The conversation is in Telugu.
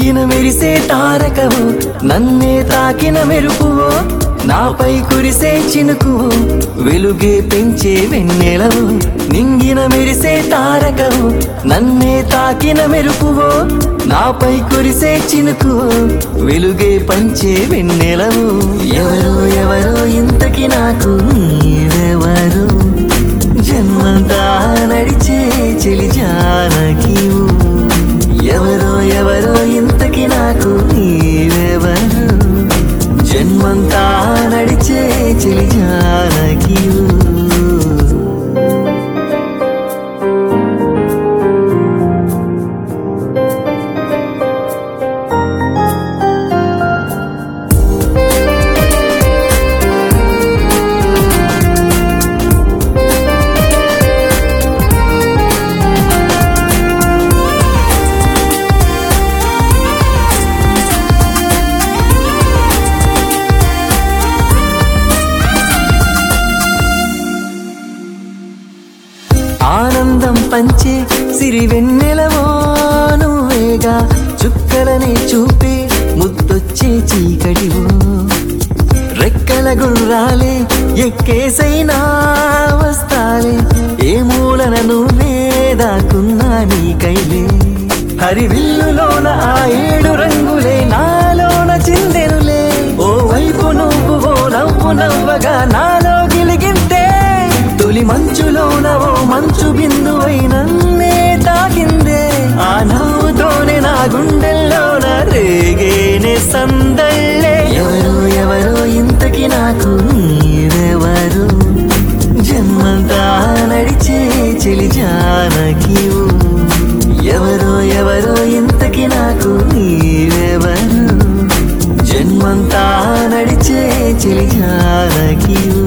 నింగిన మెరిసే తారకవు నన్నే తాకిన మెరుపువో నాపై కురిసే చినుకువు వెలుగే పెంచే వెన్నెలవు నింగిన మెరిసే తారకవు నన్నే తాకిన మెరుపువో నాపై కురిసే చినుకు వెలుగే పంచే వెన్నెలవు ఎవరో ఎవరో ఇంతకి నాకు నీవెవరు జన్మంతా నడిచే చెలి జానకివు ఎవరో ఎవరో ఇంతకి నాకు నీవెవరు జన్మంతా నడిచే చెలి జానకివు ఆనందం పంచే సిరి వెన్నెలవో నువ్వేగా చుక్కలనే చూపే ముద్దొచ్చే చీకటివో రెక్కల గుర్రాలే ఎక్కేసైనా వస్తాలే ఏ మూలన నువ్వే దాకున్నా నీ కైలే హరివిల్లులోన ఆ ఏడు రంగులే నాలోన చిందెనులే ఓ వైపు నువ్వు ఓ నవ్వు నవ్వగా నాలో గిలిగింతే తొలి మంచులోన ఓ మంచు బిందువై నన్నే తాకిందే ఆ నవ్వుతోనే నా గుండెల్లోన రేగేనే సందళ్ళే ఎవరో ఎవరో ఇంతకి నాకు నీవెవరు జన్మంతా నడిచే చెలి జానకివు ఎవరో ఎవరో ఇంతకి నాకు నీవెవరు జన్మంతా నడిచే చెలి జానకివు